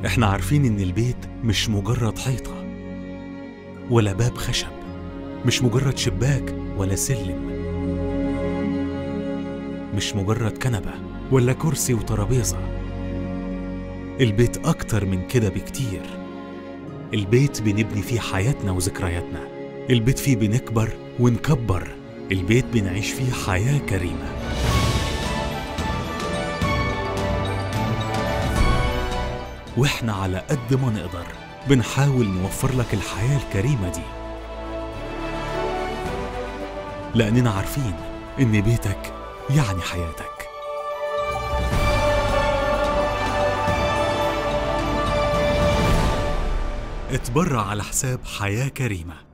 احنا عارفين ان البيت مش مجرد حيطة ولا باب خشب مش مجرد شباك ولا سلم مش مجرد كنبة ولا كرسي وترابيزة البيت أكتر من كده بكتير البيت بنبني فيه حياتنا وذكرياتنا البيت فيه بنكبر ونكبر البيت بنعيش فيه حياة كريمة واحنا على قد ما نقدر بنحاول نوفر لك الحياة الكريمة دي لأننا عارفين إن بيتك يعني حياتك اتبرع على حساب حياة كريمة